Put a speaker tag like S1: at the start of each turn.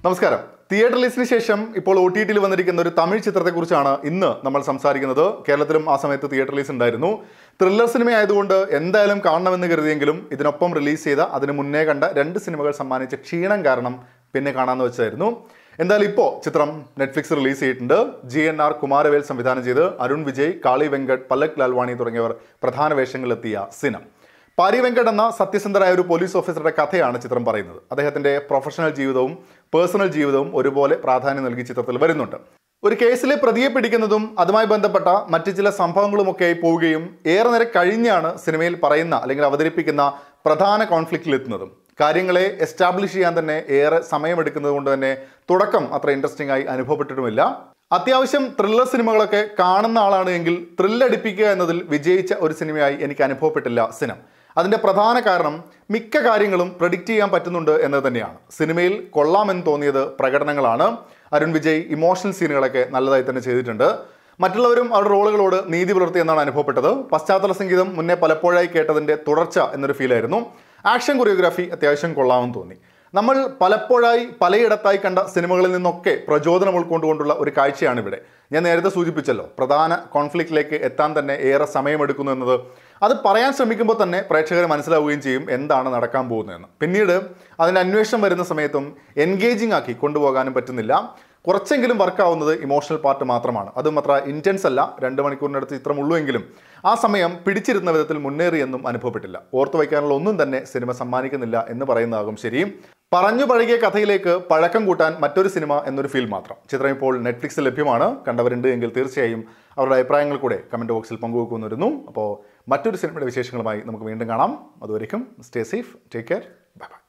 S1: നമസ്കാരം തിയേറ്റർ ലിസ്റ്റിന് ശേഷം ഇപ്പോൾ ഒ ടി ടിയിൽ വന്നിരിക്കുന്ന ഒരു തമിഴ് ചിത്രത്തെക്കുറിച്ചാണ് ഇന്ന് നമ്മൾ സംസാരിക്കുന്നത് കേരളത്തിലും ആ സമയത്ത് തിയേറ്റർ റിലീസ് ഉണ്ടായിരുന്നു ത്രില്ലർ സിനിമ ആയതുകൊണ്ട് എന്തായാലും കാണണമെന്ന് കരുതിയെങ്കിലും ഇതിനൊപ്പം റിലീസ് ചെയ്ത അതിന് മുന്നേ കണ്ട രണ്ട് സിനിമകൾ സമ്മാനിച്ച ക്ഷീണം കാരണം പിന്നെ കാണാമെന്ന് വെച്ചായിരുന്നു എന്തായാലും ഇപ്പോൾ ചിത്രം നെറ്റ്ഫ്ലിക്സ് റിലീസ് ചെയ്തിട്ടുണ്ട് ജി എൻ ആർ കുമാരവേൽ സംവിധാനം ചെയ്ത് അരുൺ വിജയ് കാളി വെങ്കട്ട് പല്ലക് ലാൽവാണി തുടങ്ങിയവർ പ്രധാന വേഷങ്ങളിലെത്തിയ സിനിമ പാരി വെങ്കട് എന്ന സത്യസന്ധരായ ഒരു പോലീസ് ഓഫീസറുടെ കഥയാണ് ചിത്രം പറയുന്നത് അദ്ദേഹത്തിന്റെ പ്രൊഫഷണൽ ജീവിതവും പേഴ്സണൽ ജീവിതവും ഒരുപോലെ പ്രാധാന്യം നൽകി ചിത്രത്തിൽ വരുന്നുണ്ട് ഒരു കേസിലെ പ്രതിയെ പിടിക്കുന്നതും അതുമായി ബന്ധപ്പെട്ട മറ്റ് ചില സംഭവങ്ങളുമൊക്കെയായി പോവുകയും ഏറെ നേരം കഴിഞ്ഞാണ് സിനിമയിൽ പറയുന്ന അല്ലെങ്കിൽ അവതരിപ്പിക്കുന്ന പ്രധാന കോൺഫ്ലിക്റ്റിലെത്തുന്നതും കാര്യങ്ങളെ എസ്റ്റാബ്ലിഷ് ചെയ്യാൻ തന്നെ ഏറെ സമയമെടുക്കുന്നത് കൊണ്ട് തന്നെ തുടക്കം അത്ര ഇൻട്രസ്റ്റിംഗ് ആയി അനുഭവപ്പെട്ടിട്ടുമില്ല അത്യാവശ്യം ത്രില്ലർ സിനിമകളൊക്കെ കാണുന്ന ആളാണ് എങ്കിൽ ത്രില്ലടിപ്പിക്കുക എന്നതിൽ വിജയിച്ച ഒരു സിനിമയായി എനിക്ക് അനുഭവപ്പെട്ടില്ല സിനിമ അതിൻ്റെ പ്രധാന കാരണം മിക്ക കാര്യങ്ങളും പ്രഡിക്റ്റ് ചെയ്യാൻ പറ്റുന്നുണ്ട് എന്നത് തന്നെയാണ് സിനിമയിൽ കൊള്ളാമെന്ന് തോന്നിയത് പ്രകടനങ്ങളാണ് അരുൺ വിജയ് ഇമോഷണൽ സീനുകളൊക്കെ നല്ലതായി തന്നെ ചെയ്തിട്ടുണ്ട് മറ്റുള്ളവരും അവരുടെ റോളുകളോട് നീതി പുലർത്തി എന്നാണ് അനുഭവപ്പെട്ടത് പശ്ചാത്തല സംഗീതം മുന്നേ പലപ്പോഴായി കേട്ടതിൻ്റെ തുടർച്ച എന്നൊരു ഫീലായിരുന്നു ആക്ഷൻ കൊറിയോഗ്രാഫി അത്യാവശ്യം കൊള്ളാമെന്ന് തോന്നി നമ്മൾ പലപ്പോഴായി പലയിടത്തായി കണ്ട സിനിമകളിൽ നിന്നൊക്കെ പ്രചോദനം ഉൾക്കൊണ്ടുകൊണ്ടുള്ള ഒരു കാഴ്ചയാണ് ഇവിടെ ഞാൻ നേരത്തെ സൂചിപ്പിച്ചല്ലോ പ്രധാന കോൺഫ്ലിക്റ്റിലേക്ക് എത്താൻ തന്നെ ഏറെ സമയമെടുക്കുന്നു എന്നത് അത് പറയാൻ ശ്രമിക്കുമ്പോൾ തന്നെ പ്രേക്ഷകർ മനസ്സിലാവുകയും ചെയ്യും എന്താണ് നടക്കാൻ പോകുന്നതെന്ന് പിന്നീട് അതിൻ്റെ അന്വേഷണം വരുന്ന സമയത്തും എൻഗേജിങ് ആക്കി കൊണ്ടുപോകാനും പറ്റുന്നില്ല കുറച്ചെങ്കിലും വർക്കാവുന്നത് ഇമോഷണൽ പാർട്ട് മാത്രമാണ് അതും അത്ര ഇൻറ്റൻസ് അല്ല രണ്ട് മണിക്കൂറിനടുത്ത് ചിത്രമുള്ളൂ എങ്കിലും ആ സമയം പിടിച്ചിരുന്ന വിധത്തിൽ മുന്നേറിയെന്നും അനുഭവപ്പെട്ടില്ല ഓർത്തു വയ്ക്കാനുള്ള ഒന്നും തന്നെ സിനിമ സമ്മാനിക്കുന്നില്ല എന്ന് പറയുന്നതാകും ശരി പറഞ്ഞു പഴകിയ കഥയിലേക്ക് പഴക്കം കൂട്ടാൻ മറ്റൊരു സിനിമ എന്നൊരു ഫീൽ മാത്രം ചിത്രം ഇപ്പോൾ നെറ്റ്ഫ്ലിക്സിൽ ലഭ്യമാണ് കണ്ടവരുണ്ട് എങ്കിൽ തീർച്ചയായും അവരുടെ അഭിപ്രായങ്ങൾ കൂടെ കമൻറ്റ് ബോക്സിൽ പങ്കുവെക്കുന്നു വരുന്നു അപ്പോൾ മറ്റൊരു സിനിമയുടെ വിശേഷങ്ങളുമായി നമുക്ക് വീണ്ടും കാണാം അതുവരെയും stay safe take care bye by